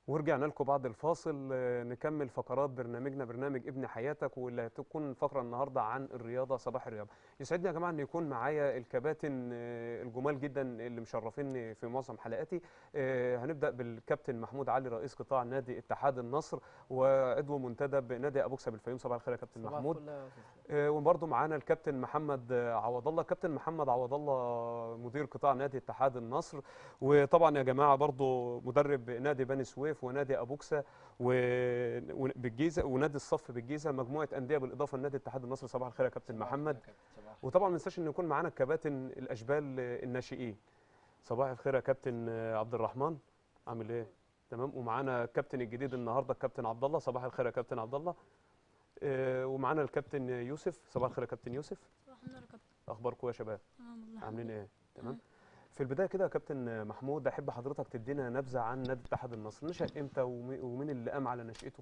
ورجعنا لكم بعد الفاصل آه، نكمل فقرات برنامجنا برنامج ابن حياتك واللي هتكون فقره النهارده عن الرياضه صباح الرياضه يسعدني يا جماعه ان يكون معايا الكباتن آه، الجمال جدا اللي مشرفيني في معظم حلقاتي آه، هنبدا بالكابتن محمود علي رئيس قطاع نادي اتحاد النصر وعضو منتدب نادي ابوكسا بالفيوم صباح الخير يا كابتن صباح محمود الفل يا أستاذ. آه، وبرضه معانا الكابتن محمد آه، عوض الله كابتن محمد عوض الله مدير قطاع نادي اتحاد النصر وطبعا يا جماعه برضه مدرب نادي بني سويف ونادي ابوكسا و- وبالجيزه ونادي الصف بالجيزه مجموعه انديه بالاضافه لنادي اتحاد النصر صباح الخير يا كابتن محمد وطبعا ما ننساش ان يكون معانا الكباتن الاشبال آه، الناشئين صباح الخير يا كابتن آه، عبد الرحمن عامل ايه تمام ومعانا الكابتن الجديد النهارده الكابتن عبد الله صباح الخير يا كابتن عبد الله آه، ومعانا الكابتن يوسف صباح الخير يا كابتن يوسف صباح النور يا كابتن اخباركم يا شباب تمام والله عاملين ايه تمام تمام. في البدايه كده يا كابتن محمود احب حضرتك تدينا نبذه عن نادي اتحاد النصر نشا امتى ومي- ومين اللي قام على نشاته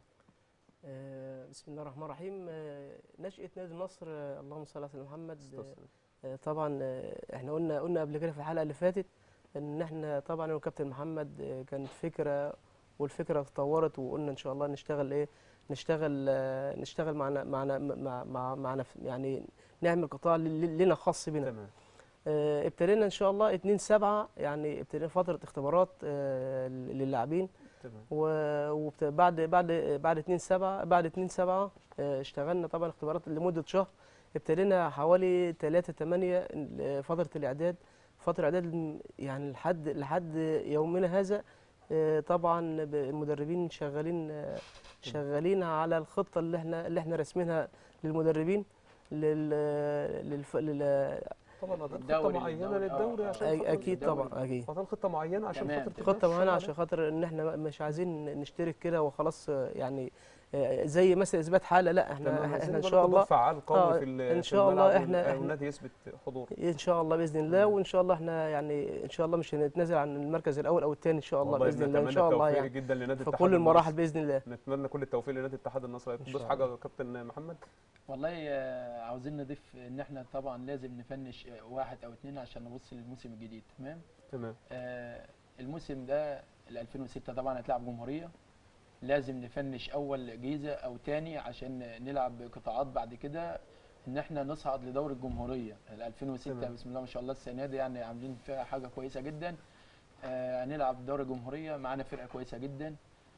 آه، بسم الله الرحمن الرحيم آه، نشأة نادي النصر آه، اللهم صل على سيدنا محمد آه، طبعا آه، احنا قلنا قلنا قبل كده في الحلقه اللي فاتت ان احنا طبعا انا والكابتن محمد آه، كانت فكره والفكره اتطورت وقلنا ان شاء الله نشتغل ايه نشتغل آه، نشتغل معنا معنا مع مع معنا يعني نعمل قطاع ل- لنا خاص بنا تمام آه، ابتدينا ان شاء الله 2 7 يعني ابتدينا فتره اختبارات آه، للاعبين تمام وبعد بعد بعد 2 7 بعد 2 7 اشتغلنا طبعا اختبارات لمده شهر ابتدينا حوالي 3 8 فتره الاعداد فتره اعداد الم- يعني لحد لحد يومنا هذا آه، طبعا ب- المدربين شغالين آه، شغالين على الخطه اللي احنا اللي احنا راسمينها للمدربين لل للف... لل... طبعا ده خطه الدوري معينه للدوري. للدوري آه، عشان آه. خاطر اكيد الدوري. طبعا اكيد فده الخطه معينه عشان تمام. خاطر تبقى خطه معينه شغالة. عشان خاطر ان احنا مش عايزين نشترك كده وخلاص آه، يعني آه، زي مثلا اثبات حاله لا احنا تمام احنا عايزين ان يبقى شاء لكم دور الله فعال قوي آه، في ال- إن في شاء الله الملعب إحنا- وال- إحنا- والنادي يثبت حضور ان شاء الله باذن الله وان شاء الله احنا يعني ان شاء الله مش هنتنازل عن المركز الاول او الثاني ان شاء الله باذن الله ان نتمنى شاء الله التوفيق يعني جدا لنادي في اتحاد كل المراحل النصر. باذن الله نتمنى كل التوفيق لنادي اتحاد النصر شاء تضيف الله. حاجه يا كابتن محمد والله آه، عاوزين نضيف ان احنا طبعا لازم نفنش آه، واحد او اتنين عشان نبص للموسم الجديد تمام تمام آه، الموسم ده ال 2006 طبعا هتلعب جمهوريه لازم نفنش اول جيزه او تاني عشان نلعب قطاعات بعد كده ان احنا نصعد لدوري الجمهوريه ال 2006 تمام. بسم الله ما شاء الله السنه دي يعني عاملين فيها حاجه كويسه جدا آه، هنلعب دوري الجمهوريه معانا فرقه كويسه جدا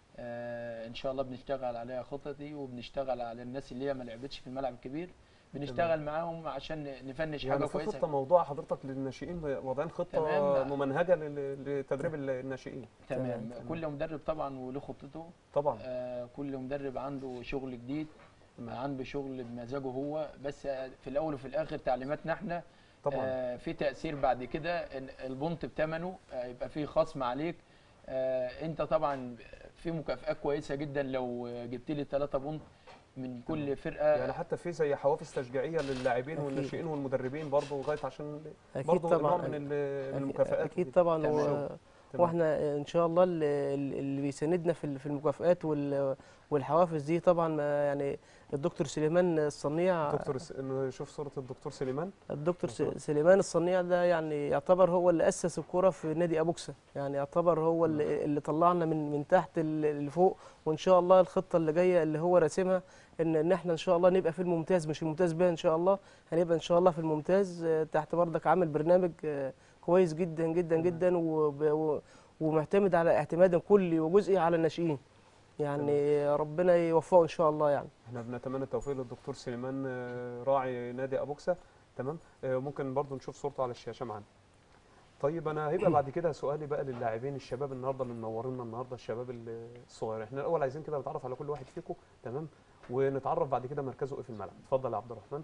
آه، ان شاء الله بنشتغل عليها خططي وبنشتغل على الناس اللي هي ما لعبتش في الملعب الكبير بنشتغل معاهم عشان نفنش حاجه يعني في كويسه خطه موضوع حضرتك للناشئين واضعين خطه تمام. ممنهجه لل- لتدريب الناشئين تمام تمام. كل مدرب طبعا وله خطته طبعا آه، كل مدرب عنده شغل جديد تمام. عنده شغل بمزاجه هو بس آه، في الاول وفي الاخر تعليماتنا احنا طبعا آه، في تاثير بعد كده إن البونت بثمنه آه، يبقى في خصم عليك آه، انت طبعا في مكافئات كويسه جدا لو آه، جبت لي 3 بونت من كل فرقه يعني حتى في زي حوافز تشجيعيه للاعبين أكيد. والناشئين والمدربين برضه لغايه عشان اكيد برضه نوع طبعا من ال- من أكيد- المكافآت اكيد دي. طبعا تمام. و... تمام. واحنا ان شاء الله اللي, اللي بيساندنا في ال- في المكافآت وال... والحوافز دي طبعا ما يعني الدكتور سليمان الصنيع دكتور س... نشوف صوره الدكتور سليمان الدكتور س- مظبوط. سليمان الصنيع ده يعني يعتبر هو اللي اسس الكوره في نادي ابوكسا يعني يعتبر هو اللي, اللي طلعنا من من تحت ال- لفوق وان شاء الله الخطه اللي جايه اللي هو راسمها ان ان احنا ان شاء الله نبقى في الممتاز مش الممتاز بقى ان شاء الله هنبقى ان شاء الله في الممتاز آه، تحت بردك عامل برنامج آه، كويس جدا جدا تمام. جدا وب- و- ومعتمد على اعتمادا كلي وجزئي على الناشئين يعني ربنا يوفقه ان شاء الله يعني احنا بنتمنى التوفيق للدكتور سليمان آه، راعي نادي ابوكسا تمام آه، ممكن برضه نشوف صورته على الشاشه معانا طيب انا هيبقى بعد كده سؤالي بقى للاعبين الشباب النهارده اللي منورينا النهارده الشباب الصغير احنا الاول عايزين كده نتعرف على كل واحد فيكم تمام ونتعرف بعد كده مركزه ايه في الملعب اتفضل يا عبد الرحمن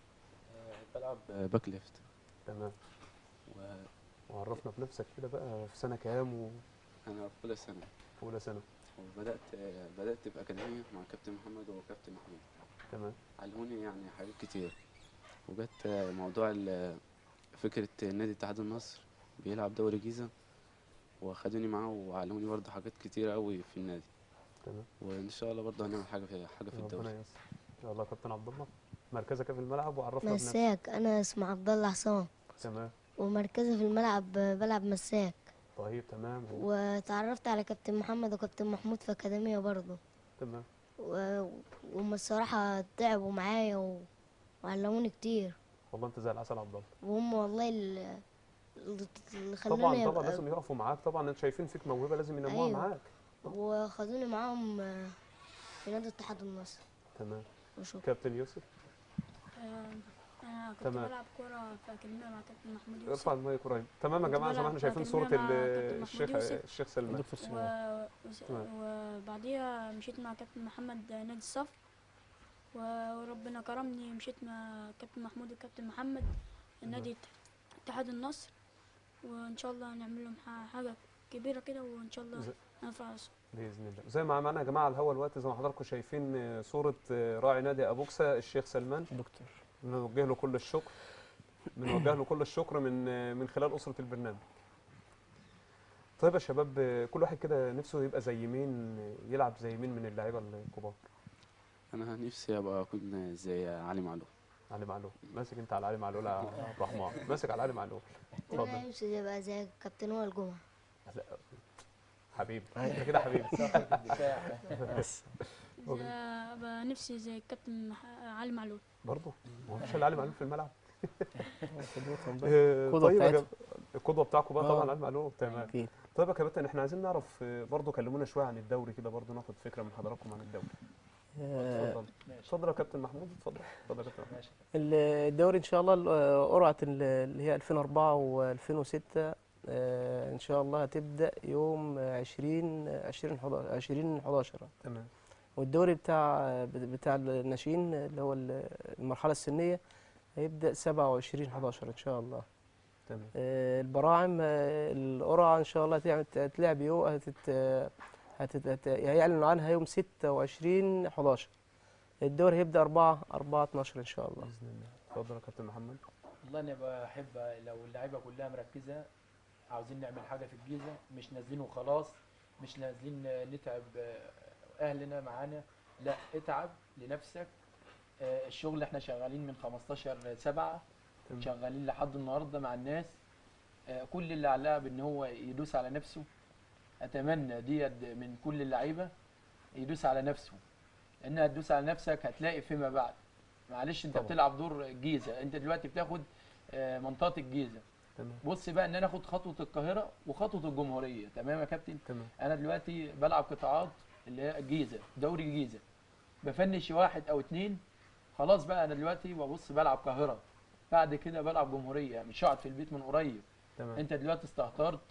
بلعب باك ليفت تمام وانا وعرفنا بنفسك كده بقى في سنه كام وفي في اولى سنه اولى سنه وبدات بدات باكاديميه مع كابتن محمد وكابتن محمود تمام علموني يعني حاجات كتير وجت موضوع ال- فكره نادي اتحاد النصر بيلعب دوري جيزه وخدوني معاه وعلموني برضه حاجات كتير قوي في النادي تمام وان شاء الله برضه هنعمل حاجه في حاجه في ربنا الدوري ييسر يلا يا كابتن عبد الله مركزك إيه في الملعب وعرفنا بنفسك مساك انا اسمي عبد الله حسام تمام ومركزي في الملعب بلعب مساك طيب تمام وتعرفت على كابتن محمد وكابتن محمود في أكاديمية برضه تمام و- وهم الصراحة تعبوا معايا و- وعلموني كتير والله انت زي العسل عبد الله وهم والله ال- اللي طبعا خلوني طبعا أبقى- لازم يقفوا معاك طبعا انت شايفين فيك موهبه لازم ينموها أيوة. معاك وخدوني معاهم آه، في نادي اتحاد النصر تمام وشكرا كابتن يوسف آم، انا كنت تمام. بلعب كوره في اكاديميه مع كابتن محمود يوسف ارفع المايك قريب تمام يا كنت جماعه زي ما بلعب احنا في شايفين صوره أكاديمية مع ال- كابتن محمود الشيخ يوسف. الشيخ سلمان دكتور و... سليمان وس- تمام. وبعديها مشيت مع كابتن محمد نادي الصف و- وربنا كرمني مشيت مع كابتن محمود وكابتن محمد نادي اتحاد النصر وان شاء الله نعمل لهم ح- حاجه كبيره كده وان شاء الله زي- نرفع اسم باذن الله زي ما معانا يا جماعه على الهوا الوقت زي ما حضراتكم شايفين آه، صوره آه، راعي نادي ابوكسا الشيخ سلمان دكتور بنوجه له كل الشكر بنوجه له كل الشكر من آه، من خلال اسره البرنامج طيب يا شباب آه، كل واحد كده نفسه يبقى زي مين آه، يلعب زي مين من اللعيبه الكبار انا نفسي ابقى اكون زي علي معلول علي معلول ماسك انت على علي معلول يا عبد الرحمن ماسك على علي معلول وانا اتفضل نفسي يبقى زي كابتن وائل جمعة لا، حبيبي انت كده حبيبي الدفاع بس زي- أبقى نفسي زي الكابتن مح- علي معلول برضه هو مش اللي علي معلول في الملعب قدوتهم بقى. آه، القدوة طيب يا بتاعتهم. جماعة، القدوه بتاعكم بقى آه. طبعا علي معلول تمام اكيد طيب يا كابتن احنا عايزين نعرف آه، برضه كلمونا شويه عن الدوري كده برضه ناخد فكره من حضراتكم عن الدوري آه، اتفضل ماشي اتفضل يا كابتن محمود اتفضل اتفضل يا كابتن محمود. ماشي الدوري ان شاء الله ال- قرعه ال- اللي هي 2004 و2006 ان شاء الله هتبدا يوم 20 20 11 20 11 تمام والدوري بتاع بتاع الناشئين اللي هو ال- المرحله السنيه هيبدا 27 11 ان شاء الله تمام آه، البراعم آه، القرعه ان شاء الله هتعمل- هتتلعب يوم هتت هتت هت- هيعلنوا عنها يوم 26 11 الدوري هيبدا 4 4 12 ان شاء الله باذن الله اتفضل يا كابتن محمد والله انا بحب لو اللعيبه كلها مركزه عاوزين نعمل حاجه في الجيزه مش نازلين وخلاص مش نازلين نتعب اهلنا معانا لا اتعب لنفسك آه، الشغل احنا شغالين من 15 7 تمام. شغالين لحد النهارده مع الناس آه، كل اللي على اللاعب ان هو يدوس على نفسه اتمنى ديت من كل اللعيبه يدوس على نفسه لانها تدوس على نفسك هتلاقي فيما بعد معلش انت طبعا. بتلعب دور الجيزه انت دلوقتي بتاخد آه، منطقه الجيزه تمام بص بقى ان انا اخد خطوه القاهره وخطوه الجمهوريه تمام يا كابتن تمام انا دلوقتي بلعب قطاعات اللي هي الجيزه دوري الجيزه بفنش واحد او اتنين خلاص بقى انا دلوقتي ببص بلعب قاهره بعد كده بلعب جمهوريه مش هقعد في البيت من قريب تمام انت دلوقتي استهترت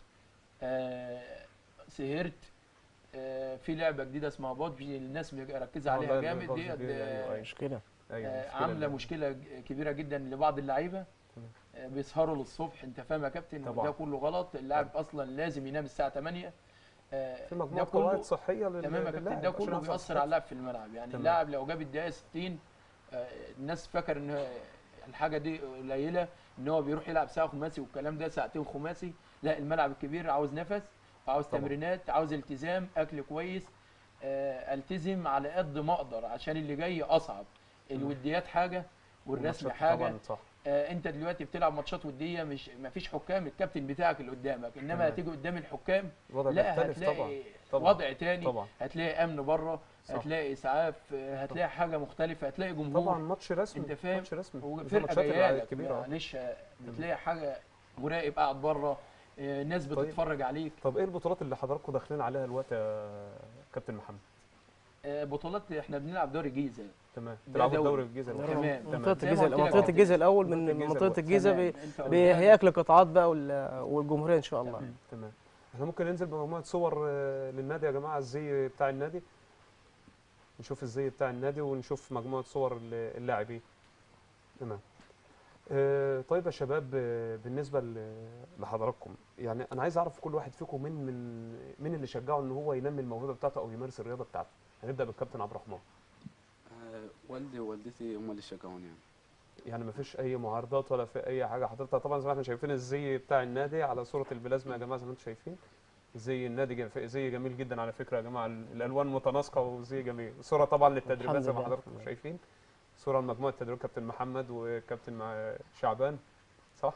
آه سهرت آه في لعبه جديده اسمها بودجي الناس مركزه عليها والله جامد البودجي ديت دي، أيوة، آه، أيوة. مشكله ايوه آه، مشكلة عامله ال- مشكله ج- كبيره جدا لبعض اللعيبه تمام. آه، بيسهروا للصبح انت فاهم يا كابتن طبعا. ده كله غلط اللاعب اصلا لازم ينام الساعه 8 آه، في ده مجموعه كله قواعد صحيه لل- تمام يا كابتن للاعب ده عشان كله يحصل بيأثر صحته. على اللاعب في الملعب يعني تمام. اللاعب لو جاب الدقيقه 60 آه، الناس فاكر ان الحاجه دي قليله ان هو بيروح يلعب ساعه خماسي والكلام ده ساعتين خماسي لا الملعب الكبير عاوز نفس وعاوز طبعا. تمرينات عاوز التزام اكل كويس آه، التزم على قد ما اقدر عشان اللي جاي اصعب الوديات حاجه والرسم والماتشات حاجه طبعا صح آه، انت دلوقتي بتلعب ماتشات وديه مش ما فيش حكام الكابتن بتاعك اللي قدامك انما تمام. هتيجي قدام الحكام الوضع لا بيختلف هتلاقي طبعا طبعا. وضع تاني طبعا هتلاقي امن بره صح. هتلاقي اسعاف آه، هتلاقي حاجه مختلفه هتلاقي جمهور طبعا ماتش رسمي انت فاهم؟ ماتش رسمي زي وفرقه الماتشات جايه لك الكبيره آه. معلش آه، بتلاقي حاجه مراقب قاعد بره آه، ناس طيب. بتتفرج عليك طب ايه البطولات اللي حضراتكم داخلين عليها الوقت يا كابتن محمد آه، بطولات احنا بنلعب دوري جيزه تمام ده تلعبوا دوري. الدوري الجيزه الوقت. تمام. منطقه زي ما الجيزه قلت لك منطقه أهو. الجيزه الاول منطقة من الجيزة منطقه الأول. الجيزه تمام. بي- انت قدام. بيهيئك للقطاعات بقى وال- والجمهوريه ان شاء الله تمام تمام احنا ممكن ننزل بمجموعه صور آه، للنادي يا جماعه الزي بتاع النادي نشوف الزي بتاع النادي ونشوف مجموعه صور ال- اللاعبين تمام آه، طيب يا شباب آه، بالنسبه ل- لحضراتكم يعني انا عايز اعرف كل واحد فيكم مين من مين اللي شجعه ان هو ينمي الموهبه بتاعته او يمارس الرياضه بتاعته هنبدا بالكابتن عبد الرحمن آه، والدي ووالدتي هم اللي شجعوني يعني يعني ما فيش اي معارضات ولا في اي حاجه حضرتها طبعا زي ما احنا شايفين الزي بتاع النادي على صوره البلازما يا جماعه زي ما انتم شايفين زي النادي جم- زي جميل جدا على فكره يا جماعه ال- الالوان متناسقه وزي جميل صوره طبعا للتدريبات الحمد زي ما لله. حضراتكم شايفين صوره لمجموعه تدريب كابتن محمد وكابتن مع شعبان صح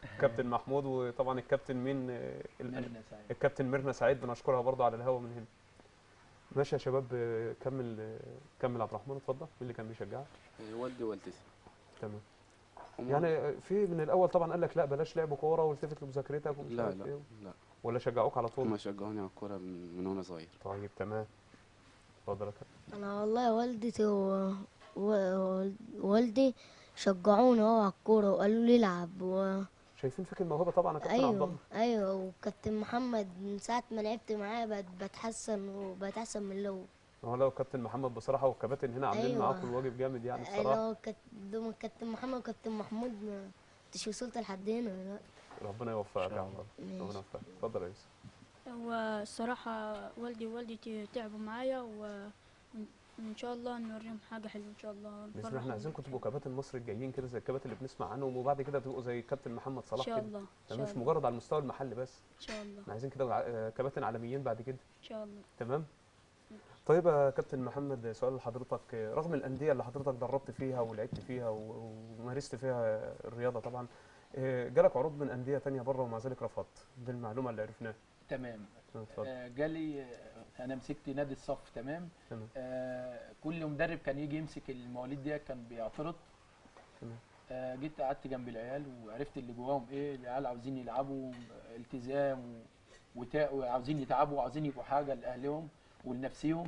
كابتن محمود وطبعا الكابتن مين آه، ال- ميرنا سعيد الكابتن ميرنا سعيد بنشكرها برضو على الهوا من هنا ماشي يا شباب آه، كمل آه، كمل عبد الرحمن اتفضل مين اللي كان بيشجعك آه، والدي ووالدتي تمام هم- يعني آه، في من الاول طبعا قال لك لا بلاش لعب كوره والتفت لمذاكرتك ومش لا عارف لا ايه لا ولا شجعوك على طول هم شجعوني على الكورة من من وانا صغير طيب تمام اتفضل يا كابتن انا والله والدتي و... و... والدي شجعوني اهو على الكوره وقالوا لي العب و... شايفين فيك الموهبه طبعا يا كابتن عبد ايوه الله ايوه وكابتن محمد من ساعه ما لعبت معاه بقت بتحسن وبقت احسن من الاول هو لو كابتن محمد بصراحه والكباتن هنا عاملين أيوة. معاكم الواجب جامد يعني بصراحه ايوه كانت دوم كابتن محمد وكابتن محمود ما كنتش وصلت لحد هنا دلوقتي ربنا يوفقك يا شاء عبد الله ربنا ماشي يوفقك اتفضل يا يوسف هو الصراحة والدي ووالدتي تعبوا معايا و- وإن شاء الله نوريهم حاجة حلوة إن شاء الله باذن الله نفرحهم. احنا عايزينكم تبقوا كباتن مصر الجايين كده زي الكباتن اللي بنسمع عنهم وبعد كده تبقوا زي كابتن محمد إن صلاح شاء كده الله إن تمام شاء مش الله مجرد على المستوى المحلي بس إن شاء الله احنا عايزين كده آه، كباتن عالميين بعد كده إن شاء الله تمام طيب يا كابتن محمد سؤال لحضرتك آه، رغم الانديه اللي حضرتك دربت فيها ولعبت فيها و- ومارست فيها الرياضه طبعا آه، جالك عروض من انديه تانية بره ومع ذلك رفضت دي المعلومه اللي عرفناها تمام اتفضل آه، جالي آه، انا مسكت نادي الصف تمام تمام آه، كل مدرب كان يجي يمسك المواليد دي كان بيعترض تمام. آه، جيت قعدت جنب العيال وعرفت اللي جواهم ايه العيال عاوزين يلعبوا آه، التزام و- وتا- وعاوزين يتعبوا وعاوزين يبقوا حاجه لاهلهم ولنفسيهم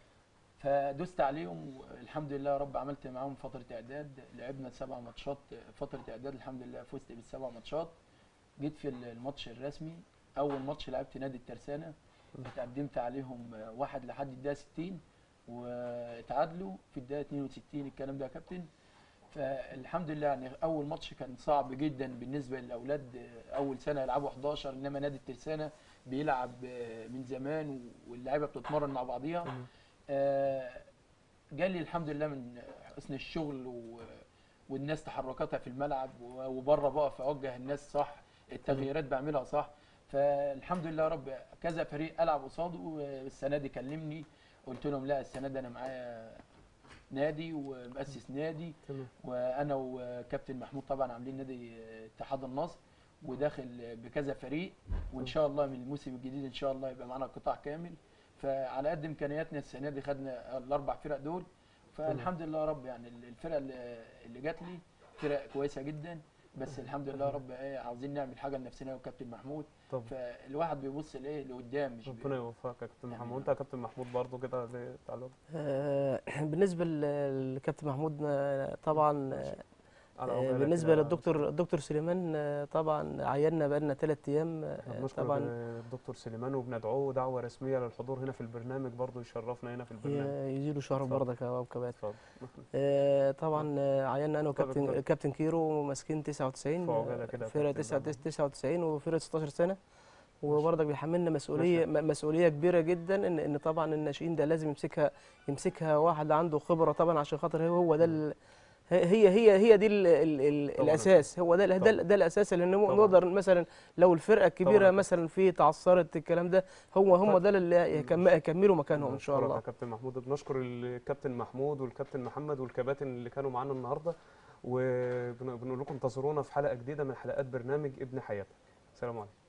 فدست عليهم والحمد لله يا رب عملت معاهم فتره اعداد لعبنا سبع ماتشات فتره اعداد الحمد لله فزت بالسبع ماتشات جيت في الماتش الرسمي اول ماتش لعبت نادي الترسانه اتقدمت عليهم آه، واحد لحد الدقيقه 60 واتعادلوا في الدقيقه 62 الكلام ده يا كابتن فالحمد لله يعني اول ماتش كان صعب جدا بالنسبه للاولاد آه، اول سنه يلعبوا 11 انما نادي الترسانه بيلعب آه، من زمان واللعيبه بتتمرن مع بعضيها تمام. آه، جالي الحمد لله من حسن الشغل و- والناس تحركاتها في الملعب و- وبره بقف اوجه الناس صح التغييرات بعملها صح فالحمد لله يا رب كذا فريق العب قصاده السنه دي كلمني قلت لهم لا السنه دي انا معايا نادي ومؤسس نادي تمام وانا وكابتن محمود طبعا عاملين نادي اتحاد النصر وداخل بكذا فريق وان شاء الله من الموسم الجديد ان شاء الله يبقى معانا قطاع كامل فعلى قد امكانياتنا السنه دي خدنا الاربع فرق دول فالحمد لله يا رب يعني الفرقه اللي اللي جات لي فرق كويسه جدا بس الحمد لله يا رب ايه عاوزين نعمل حاجه لنفسنا وكابتن محمود طب فالواحد بيبص لايه لقدام مش بي- ربنا يوفقك يا كابتن آمين. محمد وانت يا كابتن محمود برضو كده ليه تعلق آه، بالنسبه ل- لكابتن محمود آه، طبعا آه، على آه، عقبالك بالنسبه كده. للدكتور الدكتور سليمان آه، طبعا عيننا بقالنا ثلاث ايام آه، بنشكر طبعا الدكتور سليمان وبندعوه دعوه رسميه للحضور هنا في البرنامج برضو يشرفنا هنا في البرنامج ي- يزيلوا شهر اتفضل. برضك يا كبات اتفضل آه، طبعا آه، عيننا انا اتفضل، وكابتن اتفضل. كابتن كيرو ماسكين 99 في عجالة كده يا فرقه كابتن 9 طبعاً. 99 وفرقه 16 سنه وبرضك بيحملنا مسؤوليه م- مسؤوليه كبيره جدا ان ان طبعا الناشئين ده لازم يمسكها يمسكها واحد عنده خبره طبعا عشان خاطر هو هو ده ال- هي هي هي دي ال ال ال طبعاً. الاساس هو ده ده, طبعاً. ده الاساس اللي نم- طبعاً. نقدر مثلا لو الفرقه الكبيره طبعاً. مثلا في تعثرت الكلام ده هو هم طيب. ده اللي يكم- يكملوا مكانهم ان شاء بنشكرك الله يا كابتن محمود بنشكر الكابتن محمود والكابتن محمد والكباتن اللي كانوا معانا النهارده وبنقول لكم انتظرونا في حلقه جديده من حلقات برنامج ابن حياتك سلام عليكم